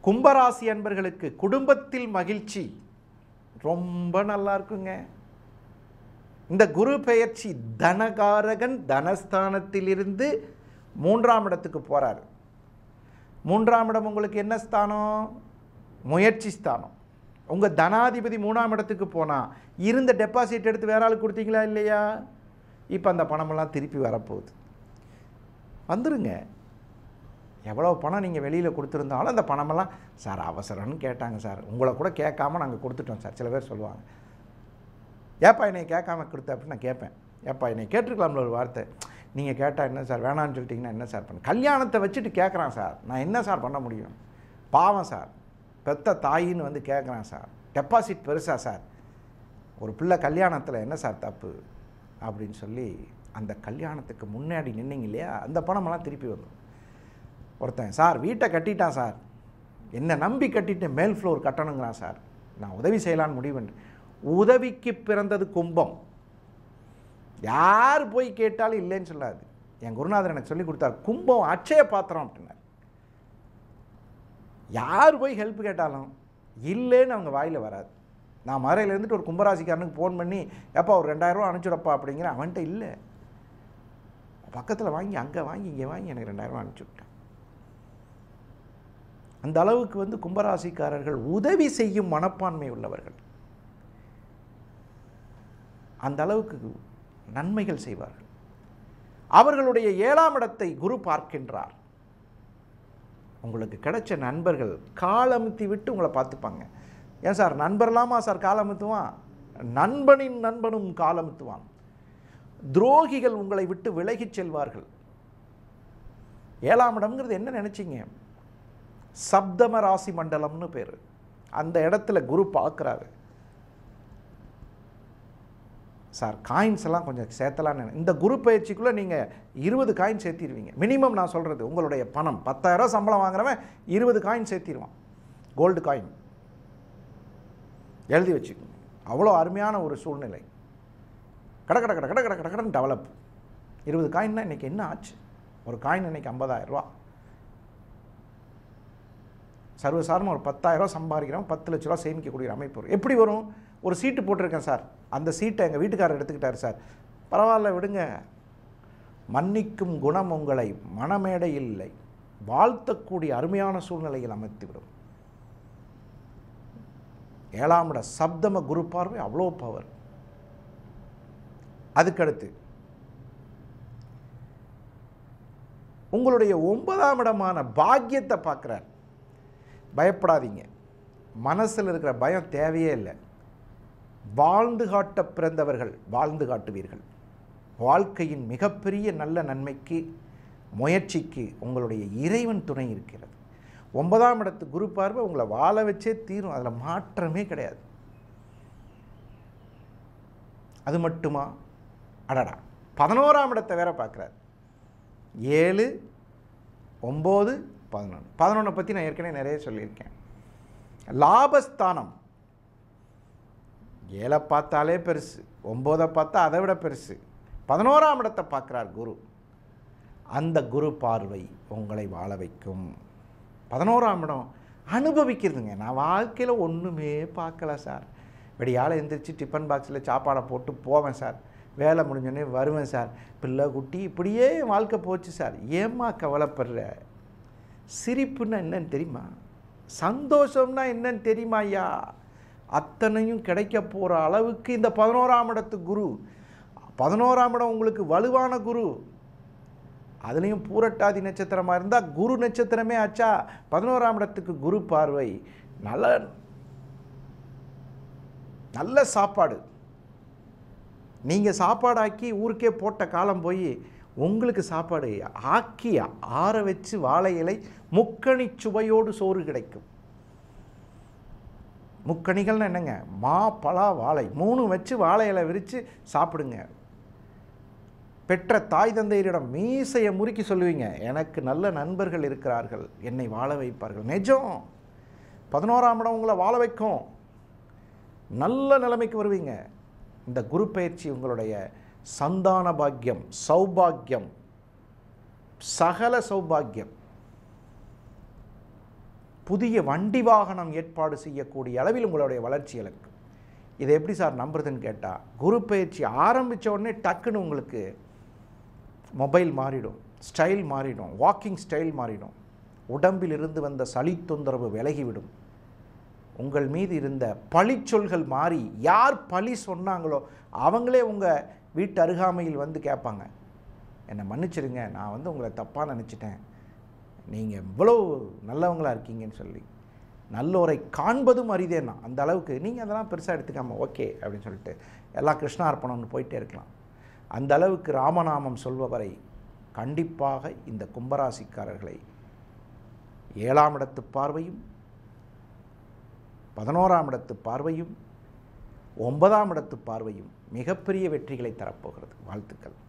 கும்பராசி அன்பர்களுக்கு குடும்பத்தில் மகிழ்ச்சி ரொம்ப நல்லா இருக்குங்க இந்த குரு பெயர்ச்சி தனகாரகன் தனஸ்தானத்திலிருந்து மூன்றாம் இடத்துக்கு போகிறார் மூன்றாம் இடம் உங்களுக்கு என்ன ஸ்தானம் முயற்சி ஸ்தானம் உங்கள் தனாதிபதி மூணாம் இடத்துக்கு போனால் இருந்த டெபாசிட் எடுத்து வேற ஆளுக்கு கொடுத்தீங்களா இல்லையா இப்போ அந்த பணமெல்லாம் திருப்பி வரப்போகுது வந்துருங்க எவ்வளோ பணம் நீங்கள் வெளியில் கொடுத்துருந்தாலும் அந்த பணமெல்லாம் சார் அவசரம்னு கேட்டாங்க சார் உங்களை கூட கேட்காம நாங்கள் கொடுத்துட்டோம் சார் சில பேர் சொல்லுவாங்க ஏப்பா என்னை கேட்காம கொடுத்த அப்படின்னு நான் கேட்பேன் ஏப்பா என்னை கேட்டிருக்கலாம்ல ஒரு வார்த்தை நீங்கள் கேட்டால் என்ன சார் வேணான்னு சொல்லிட்டீங்கன்னா என்ன சார் பண்ண கல்யாணத்தை வச்சுட்டு கேட்குறான் சார் நான் என்ன சார் பண்ண முடியும் பாவம் சார் பெத்த தாயின்னு வந்து கேட்குறான் சார் டெபாசிட் பெருசா சார் ஒரு பிள்ளை கல்யாணத்தில் என்ன சார் தப்பு அப்படின்னு சொல்லி அந்த கல்யாணத்துக்கு முன்னாடி நின்னீங்க இல்லையா அந்த பணமெல்லாம் திருப்பி வந்துடும் ஒருத்தன் சார் வீட்டை கட்டிட்டான் சார் என்னை நம்பி கட்டிட்டு மேல் ஃப்ளோர் கட்டணுங்கிறான் சார் நான் உதவி செய்யலான்னு முடிவு பண்ணேன். உதவிக்கு பிறந்தது கும்பம் யார் போய் கேட்டாலும் இல்லைன்னு சொல்லாது என் குருநாதர் எனக்கு சொல்லி கொடுத்தார் கும்பம் அட்சய பாத்திரம் அப்படின்னார் யார் போய் ஹெல்ப் கேட்டாலும் இல்லைன்னு அவங்க வாயில் வராது நான் மதுரையில் இருந்துட்டு ஒரு கும்பராசிக்காரனுக்கு ஃபோன் பண்ணி எப்பா ஒரு ரெண்டாயிரரூவா அனுப்பிச்சுடப்பா அப்படிங்கிற அவன்கிட்ட இல்லை பக்கத்தில் வாங்கி அங்கே வாங்கி இங்கே வாங்கி எனக்கு ரெண்டாயிரரூவா அனுப்பிச்சி விட்டான் அந்த அளவுக்கு வந்து கும்பராசிக்காரர்கள் உதவி செய்யும் மனப்பான்மை உள்ளவர்கள் அந்த அளவுக்கு நன்மைகள் செய்வார்கள் அவர்களுடைய ஏழாம் இடத்தை குரு பார்க்கின்றார் உங்களுக்கு கிடைச்ச நண்பர்கள் காலமுத்தி விட்டு உங்களை பார்த்துப்பாங்க ஏன் சார் நண்பர்லாமா சார் காலமுத்துவான் நண்பனின் நண்பனும் காலமுத்துவான் துரோகிகள் உங்களை விட்டு விலகிச் செல்வார்கள் ஏழாம் இடம்ங்கிறது என்ன நினைச்சீங்க சப்தம ராசி மண்டலம்னு பேர் அந்த இடத்துல குரு பார்க்குறாரு சார் காயின்ஸ் எல்லாம் கொஞ்சம் சேர்த்தலான்னு இந்த குரு பயிற்சிக்குள்ளே நீங்கள் இருபது காயின் சேர்த்திடுவீங்க மினிமம் நான் சொல்கிறது உங்களுடைய பணம் பத்தாயிரம் சம்பளம் வாங்குறவன் இருபது காயின் சேர்த்திடுவான் கோல்டு காயின் எழுதி வச்சுக்கோங்க அவ்வளோ அருமையான ஒரு சூழ்நிலை கட கட கட கட கட கட கடன்னு டெவலப் இருபது காயின்னா இன்றைக்கி என்ன ஆச்சு ஒரு காயின் இன்றைக்கி ஐம்பதாயிரம் ரூபா சர்வசாதாரண ஒரு பத்தாயிரம் சம்பாதிக்கிறோம் பத்து லட்ச ரூபா சேமிக்கக்கூடிய அமைப்பு வரும் எப்படி வரும் ஒரு சீட்டு போட்டிருக்கேன் சார் அந்த சீட்டை எங்கள் வீட்டுக்காரர் எடுத்துக்கிட்டார் சார் பரவாயில்ல விடுங்க மன்னிக்கும் குணம் உங்களை மனமேடையில் இல்லை வாழ்த்தக்கூடிய அருமையான சூழ்நிலையில் அமைத்துவிடும் ஏழாம் இட சப்தம குரு பார்வை அவ்வளோ பவர் அதுக்கடுத்து உங்களுடைய ஒன்பதாம் இடமான பாக்கியத்தை பார்க்குறார் பயப்படாதீங்க மனசில் இருக்கிற பயம் தேவையே இல்லை வாழ்ந்து காட்ட பிறந்தவர்கள் வாழ்ந்து காட்டுவீர்கள் வாழ்க்கையின் மிகப்பெரிய நல்ல நன்மைக்கு முயற்சிக்கு உங்களுடைய இறைவன் துணை இருக்கிறது ஒன்பதாம் இடத்து குரு பார்வை உங்களை வாழ வச்சே தீரும் அதில் மாற்றமே கிடையாது அது மட்டுமா அடடா பதினோராம் இடத்தை வேற பார்க்குறாரு ஏழு ஒம்பது பதினொன்று பதினொன்றை பற்றி நான் ஏற்கனவே நிறைய சொல்லியிருக்கேன் லாபஸ்தானம் ஏழை பார்த்தாலே பெருசு ஒம்போதை பார்த்தா அதை விட பெருசு பதினோராம் இடத்தை பார்க்குறார் குரு அந்த குரு பார்வை உங்களை வாழ வைக்கும் பதினோராம் இடம் அனுபவிக்கிறதுங்க நான் வாழ்க்கையில் ஒன்றுமே பார்க்கல சார் விடியால் எந்திரிச்சு டிஃபன் பாக்ஸில் சாப்பாடை போட்டு போவேன் சார் வேலை முடிஞ்சோடனே வருவேன் சார் பிள்ளை குட்டி இப்படியே என் வாழ்க்கை போச்சு சார் ஏம்மா கவலைப்படுற சிரிப்புன்னா என்னன்னு தெரியுமா சந்தோஷம்னா என்னன்னு தெரியுமா ஐயா அத்தனையும் கிடைக்க போகிற அளவுக்கு இந்த பதினோராம் இடத்து குரு பதினோராம் இடம் உங்களுக்கு வலுவான குரு அதுலேயும் பூரட்டாதி நட்சத்திரமாக இருந்தால் குரு நட்சத்திரமே ஆச்சா பதினோராம் இடத்துக்கு குரு பார்வை நல்ல நல்ல சாப்பாடு நீங்கள் சாப்பாடு ஆக்கி ஊருக்கே போட்ட காலம் போய் உங்களுக்கு சாப்பாடு ஆக்கி ஆற வச்சு வாழை இலை முக்கணி சுவையோடு சோறு கிடைக்கும் முக்கணிகள்னு என்னங்க மா பலா வாழை மூணு வச்சு வாழை இலை விரித்து சாப்பிடுங்க பெற்ற தாய் தந்தையரிடம் மீசையை முறுக்கி சொல்லுவீங்க எனக்கு நல்ல நண்பர்கள் இருக்கிறார்கள் என்னை வாழ வைப்பார்கள் நிஜம் பதினோராம் இடம் உங்களை வாழ வைக்கும் நல்ல நிலைமைக்கு வருவீங்க இந்த குரு பயிற்சி உங்களுடைய சந்தான பாக்கியம் சௌபாக்கியம் சகல சௌபாக்கியம் புதிய வண்டி வாகனம் ஏற்பாடு செய்யக்கூடிய அளவில் உங்களுடைய வளர்ச்சி இலக்கு இதை எப்படி சார் நம்புறதுன்னு கேட்டால் குரு பயிற்சி ஆரம்பித்த உடனே டக்குன்னு உங்களுக்கு மொபைல் மாறிடும் ஸ்டைல் மாறிடும் வாக்கிங் ஸ்டைல் மாறிடும் உடம்பில் இருந்து வந்த சளி தொந்தரவு விலகிவிடும் உங்கள் மீது இருந்த பழிச்சொல்கள் மாறி யார் பழி சொன்னாங்களோ அவங்களே உங்கள் வீட்டு அருகாமையில் வந்து கேட்பாங்க என்னை மன்னிச்சிடுங்க நான் வந்து உங்களை தப்பாக நினச்சிட்டேன் நீங்கள் இவ்வளோ நல்லவங்களா இருக்கீங்கன்னு சொல்லி நல்லோரை காண்பதும் அரிதேன்னா அந்த அளவுக்கு நீங்கள் அதெல்லாம் பெருசாக எடுத்துக்காம ஓகே அப்படின்னு சொல்லிட்டு எல்லாம் கிருஷ்ணார்ப்பணம்னு போயிட்டே இருக்கலாம் அந்த அளவுக்கு ராமநாமம் சொல்பவரை கண்டிப்பாக இந்த கும்பராசிக்காரர்களை ஏழாம் இடத்து பார்வையும் பதினோராம் இடத்து பார்வையும் ஒன்பதாம் இடத்து பார்வையும் மிகப்பெரிய வெற்றிகளை தரப்போகிறது வாழ்த்துக்கள்